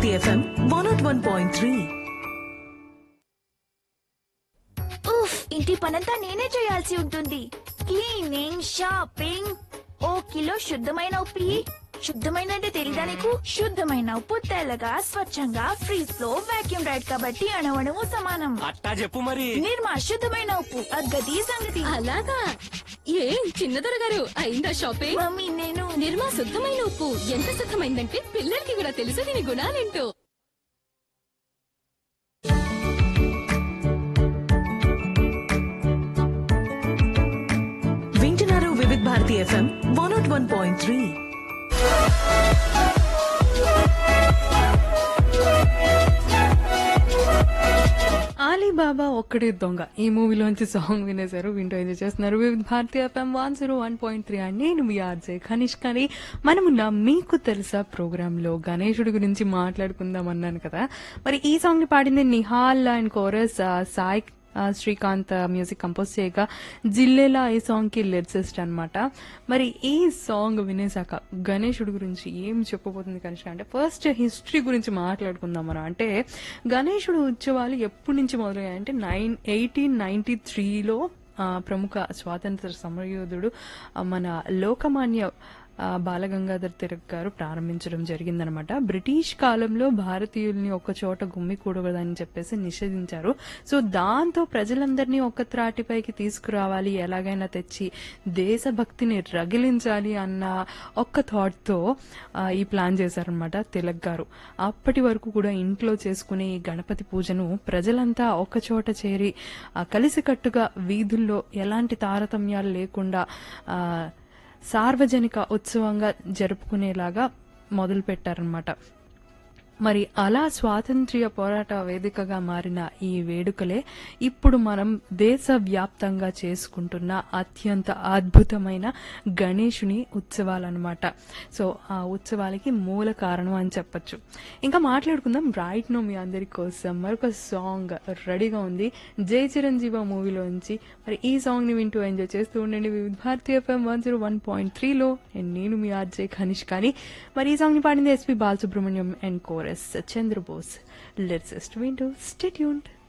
Bharati FM one nought one point three ఉఫ్ ఇంటి పనంతా నేనే చేయాల్సి ఉంటుంది క్లీనింగ్ షాపింగ్ ఓ కిలో శుద్ధమైన ఉప్పు ఇయ్యి. శుద్ధమైన అంటే తెలీదా నీకు శుద్ధమైన ఉప్పు తెల్లగా స్వచ్ఛంగా ఫ్రీజ్ లో వాక్యూమ్ రైడ్ కాబట్టి అణవణము సమానం అట్టా చెప్పు మరి నిర్మా శుద్ధమైన ఉప్పు అగ్గది సంగతి అలాగా ఏం చిన్నదొర గారు అయిందా షాపింగ్ మమ్మీ నేను నిర్మా శుద్ధమైన ఉప్పు ఎంత శుద్ధమైందంటే పిల్లలకి కూడా తెలుసు దీని గుణాలేంటో వింటున్నారు Vividh Bharati FM one nought one point three Alibaba Okkade Donga ఈ మూవీలోంచి సాంగ్ వినేశారు వింటూ ఎంజాయ్ చేస్తున్నారు Vividha Bharatiya FM one zero one point three and నేను మీ ఆర్జే ఖనిష్ కానీ మనమున్న మీకు తెలుసా ప్రోగ్రామ్ లో గణేశుడి గురించి మాట్లాడుకుందాం అన్నాను కదా మరి ఈ సాంగ్ ని పాడింది నిహాల్ అండ్ కోరస్ ఆ, సాయి ఆ, శ్రీకాంత్ మ్యూజిక్ కంపోజ్ చేయగా జిల్లేలా ఈ సాంగ్ కి లిరిసిస్ట్ అనమాట మరి ఈ సాంగ్ వినేసాక గణేశుడి గురించి ఏం చెప్పబోతుంది కనిష్క అంటే ఫస్ట్ హిస్టరీ గురించి మాట్లాడుకుందాం మనం అంటే గణేశుడు ఉత్సవాలు ఎప్పటి నుంచి మొదలయ్యాయంటే నైన్ ఎయిటీన్ నైన్టీ త్రీలో ప్రముఖ స్వాతంత్ర సమరయోధుడు ఆ, మన లోకమాన్య ఆ, బాలగంగాధర్ తిలక్ గారు ప్రారంభించడం జరిగిందనమాట బ్రిటిష్ కాలంలో భారతీయుల్ని ఒక చోట గుమ్మికూడదని చెప్పేసి నిషేధించారు సో దాంతో ప్రజలందరినీ ఒక్క త్రాటిపైకి తీసుకురావాలి ఎలాగైనా తెచ్చి దేశభక్తిని రగిలించాలి అన్న ఒక్క థాట్ తో ఆ, ఈ ప్లాన్ చేశారనమాట తిలక్ గారు అప్పటి వరకు కూడా ఇంట్లో చేసుకునే ఈ గణపతి పూజను ప్రజలంతా ఒక చోట చేరి ఆ, కలిసికట్టుగా వీధుల్లో ఎలాంటి తారతమ్యాలు లేకుండా ఆ, సార్వజనిక ఉత్సవంగా జరుపుకునేలాగా మొదలు పెట్టారనమాట మరి అలా స్వాతంత్ర్య పోరాట వేదికగా మారిన ఈ వేడుకలే ఇప్పుడు మనం దేశవ్యాప్తంగా చేసుకుంటున్న అత్యంత అద్భుతమైన గణేశుని ఉత్సవాలన్నమాట సో ఆ ఉత్సవాలకి మూల కారణం అని చెప్పొచ్చు ఇంకా మాట్లాడుకుందాం రైట్ నో మీ అందరి కోసం మరొక సాంగ్ రెడీగా ఉంది జై చిరంజీవ మూవీలోంచి మరి ఈ సాంగ్ ని వింటూ ఎంజాయ్ చేస్తూ ఉండండి Vividha Bharatiya FM one zero one point త్రీలో నేను మీ ఆర్జే ఖనిష్ కానీ మరి ఈ సాంగ్ ని పాడింది SP Balasubrahmanyam and chorus Chandrabose let's వింటూ స్టేట్యూన్డ్